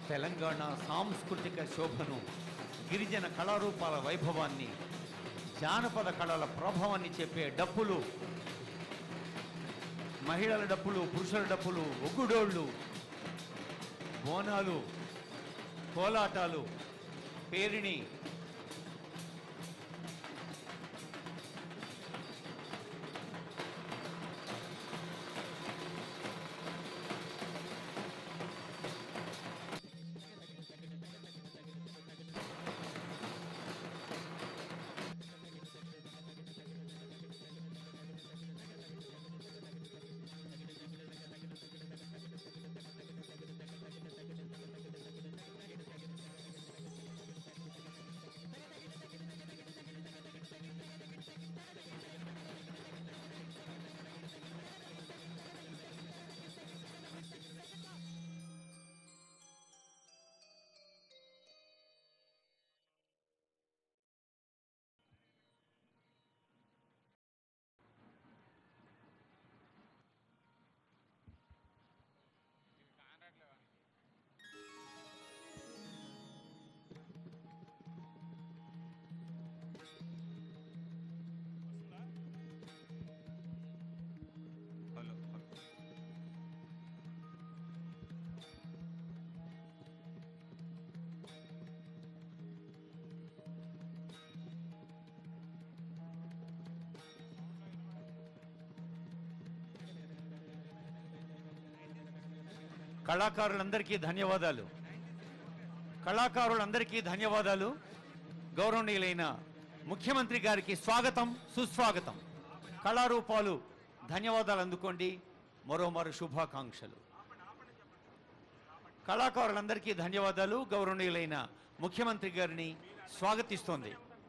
తెలంగాణ సాంస్కృతిక శోభను గిరిజన కళారూపాల వైభవాన్ని జానపద కళల ప్రభావాన్ని చెప్పే డప్పులు మహిళల డప్పులు పురుషుల డప్పులు ఒగ్గుడోళ్ళు బోనాలు కోలాటాలు పేరిణి హలో హలో కళాకారులందరికీ ధన్యవాదాలు కళాకారులందరికీ ధన్యవాదాలు గౌరవనీయులైన ముఖ్యమంత్రి గారికి స్వాగతం సుస్వాగతం కళారూపాలు ధన్యవాదాలు అందుకోండి మరోమారు శుభాకాంక్షలు కళాకారులందరికీ ధన్యవాదాలు గౌరవనీయులైన ముఖ్యమంత్రి గారిని స్వాగతిస్తోంది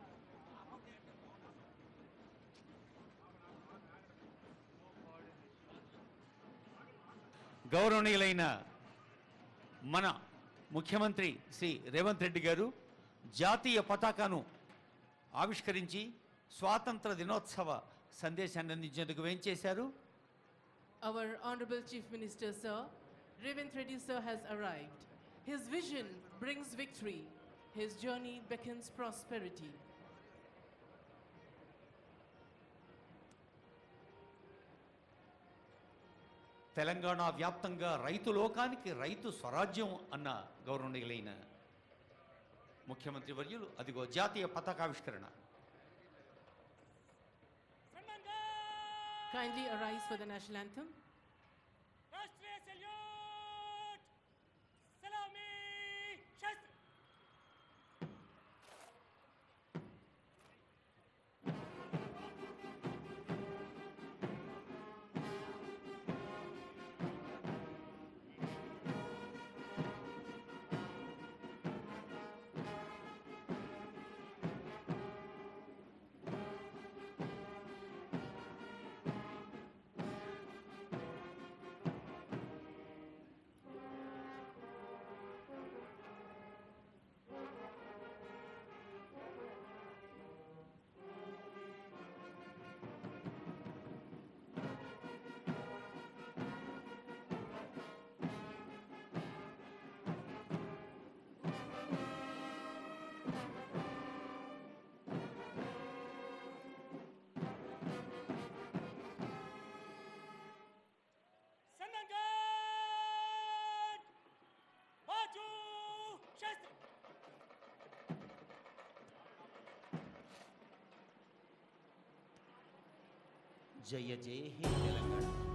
గౌరవనీయులైన మన ముఖ్యమంత్రి శ్రీ రేవంత్ రెడ్డి గారు జాతీయ పతాకాను ఆవిష్కరించి స్వాతంత్ర దినోత్సవ సందేశాన్ని అందించేందుకు వేంచేశారు Our Honorable Chief Minister, sir, Revent Reddy, sir, has arrived. His vision brings victory. His journey beckons prosperity. Telangana వ్యాప్తంగా రైతు లోకానికి రైతు స్వరాజ్యం అన్న గౌరవనీయులైన ముఖ్యమంత్రి వర్యులు అదిగో జాతీయ పతాకావిష్కరణ Kindly arise for the national anthem. राष्ट्रीय सल्यूट सलामी शस्त्र सम्मानगढ़ बाजू शस्त्र జయ జయ హే తెలంగాణ